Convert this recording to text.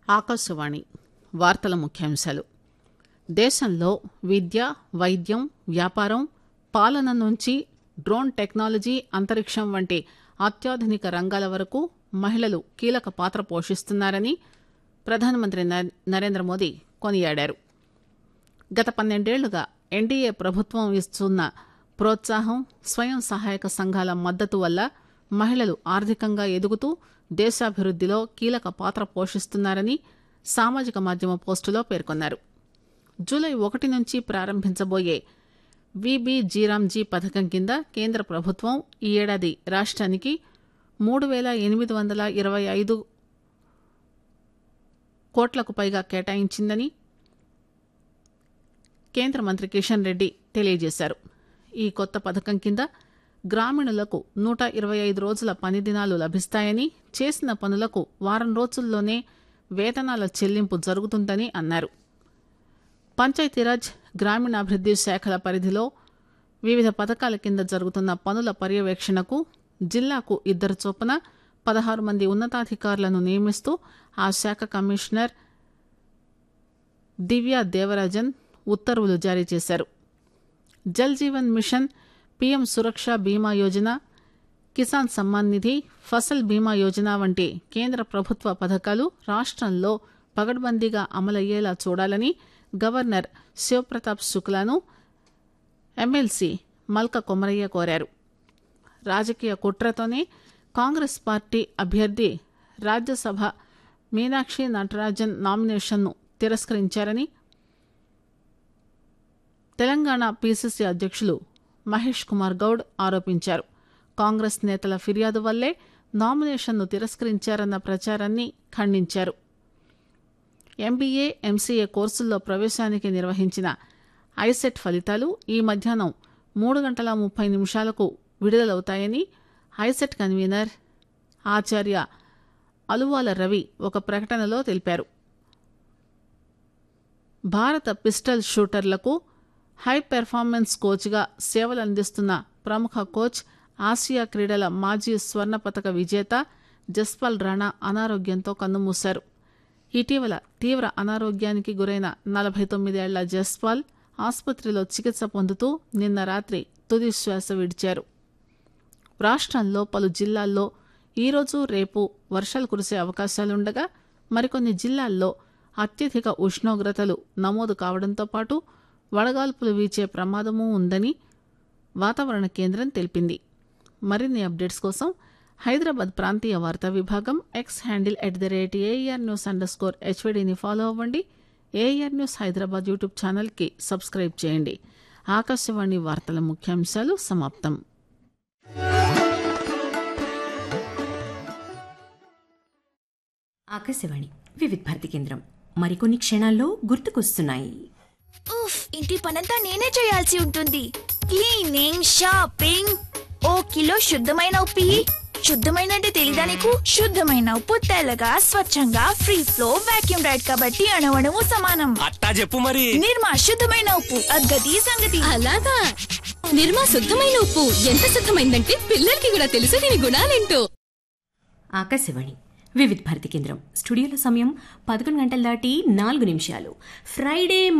ఆకాశవాణి వార్తల ముఖ్యాంశాలు దేశంలో విద్య వైద్యం వ్యాపారం పాలన నుంచి డ్రోన్ టెక్నాలజీ అంతరిక్షం వంటి అత్యాధునిక రంగాల వరకు మహిళలు కీలక పాత్ర పోషిస్తున్నారని ప్రధానమంత్రి నరే- నరేంద్ర మోదీ కొనియాడారు గత పన్నెండేళ్లుగా ఎన్డీఏ ప్రభుత్వం ఇస్తున్న ప్రోత్సాహం స్వయం సహాయక సంఘాల మద్దతు వల్ల మహిళలు ఆర్థికంగా ఎదుగుతూ దేశాభివృద్దిలో కీలక పాత్ర పోషిస్తున్నారని సామాజిక మాధ్యమ పోస్టులో పేర్కొన్నారు జూలై ఒకటి నుంచి ప్రారంభించబోయే విబి జీరాంజీ పథకం కింద కేంద్ర ప్రభుత్వం ఈ ఏడాది రాష్ట్రానికి మూడు వేల ఎనిమిది వందల ఇరవై ఐదు కోట్లకు పైగా కేటాయించిందని కేంద్ర మంత్రి కిషన్ రెడ్డి తెలియజేశారు ఈ కొత్త పథకం కింద గ్రామీణులకు నూట ఇరవై ఐదు రోజుల పని దినాలు లభిస్తాయని చేసిన పనులకు వారం రోజుల్లోనే వేతనాల చెల్లింపు జరుగుతుందని అన్నారు పంచాయతీరాజ్ గ్రామీణాభివృద్ది శాఖల పరిధిలో వివిధ పథకాల కింద జరుగుతున్న పనుల పర్యవేక్షణకు జిల్లాకు ఇద్దరు చొప్పున పదహారు మంది ఉన్నతాధికారులను నియమిస్తూ ఆ శాఖ కమిషనర్ దివ్యా దేవరాజన్ ఉత్తర్వులు జారీ చేశారు జల్ జీవన్ మిషన్ పీఎం సురక్ష బీమా యోజన కిసాన్ సమ్మాన్ నిధి ఫసల్ బీమా యోజన వంటి కేంద్ర ప్రభుత్వ పథకాలు రాష్ట్రంలో పగడ్బందీగా అమలయ్యేలా చూడాలని గవర్నర్ శివప్రతాప్ శుక్లాను ఎమ్మెల్సీ మల్క కొమరయ్య కోరారు రాజకీయ కుట్రతోనే కాంగ్రెస్ పార్టీ అభ్యర్థి రాజ్యసభ మీనాక్షి నటరాజన్ నామినేషన్ను తిరస్కరించారని తెలంగాణ పీసీసీ అధ్యక్షులు మహేష్ కుమార్ గౌడ్ ఆరోపించారు కాంగ్రెస్ నేతల ఫిర్యాదు వల్లే నామినేషన్ను తిరస్కరించారన్న ప్రచారాన్ని ఖండించారు ఎంబీఏ ఎంసీఏ కోర్సుల్లో ప్రవేశానికి నిర్వహించిన ఐసెట్ ఫలితాలు ఈ మధ్యాహ్నం మూడు గంటల ముప్పై నిమిషాలకు విడుదలవుతాయని ఐసెట్ కన్వీనర్ ఆచార్య అలువాల రవి ఒక ప్రకటనలో తెలిపారు భారత పిస్టల్ షూటర్లకు హై పెర్ఫార్మెన్స్ కోచ్గా సేవలు అందిస్తున్న ప్రముఖ కోచ్ ఆసియా క్రీడల మాజీ స్వర్ణ పతక విజేత జస్పాల్ రాణా అనారోగ్యంతో కన్నుమూశారు ఇటీవల తీవ్ర అనారోగ్యానికి గురైన నలభై తొమ్మిదేళ్ల జస్పాల్ ఆసుపత్రిలో చికిత్స పొందుతూ నిన్న రాత్రి తుది శ్వాస విడిచారు రాష్ట్రంలో పలు జిల్లాల్లో ఈరోజు రేపు వర్షాలు కురిసే అవకాశాలుండగా మరికొన్ని జిల్లాల్లో అత్యధిక ఉష్ణోగ్రతలు నమోదు కావడంతో పాటు వడగాల్పులు వీచే ప్రమాదమూ ఉందని వాతావరణ కేంద్రం తెలిపింది మరిన్ని అప్డేట్స్ కోసం హైదరాబాద్ ప్రాంతీయ వార్తా విభాగం X handle at the rate AIR news underscore హెచ్వీడీని ఫాలో అవ్వండి ఏఆర్ న్యూస్ హైదరాబాద్ యూట్యూబ్ ఛానల్కి సబ్స్క్రైబ్ చేయండి ఆకాశవాణి వార్తల ముఖ్యాంశాలు సమాప్తం ఆకాశవాణి వివిధ భారతి కేంద్రం మరికొన్ని క్షణాల్లో గుర్తుకొస్తున్నాయి ఉఫ్ ఇంటి పనంతా నేనే చేయాల్సి ఉంటుంది క్లీనింగ్ షాపింగ్ ఓ కిలో శుద్ధమైన ఉప్పు ఇయ్యి. శుద్ధమైన అంటే తెలీదా నీకు శుద్ధమైన ఉప్పు తెల్లగా స్వచ్ఛంగా ఫ్రీ ఫ్లో వాక్యూమ్ రైడ్ కాబట్టి అణవణము సమానం అట్టా చెప్పు మరి నిర్మా శుద్ధమైన ఉప్పు అద్గతి సంగతి అలాగా నిర్మా శుద్ధమైన ఉప్పు ఎంత శుద్ధమైందంటే పిల్లలకి కూడా తెలుసు దీని గుణాలేంటో ఆకాశవాణి వివిధ భారతి కేంద్రం స్టూడియోలో సమయం పదకొండు గంటల దాటి నాలుగు నిమిషాలు ఫ్రైడే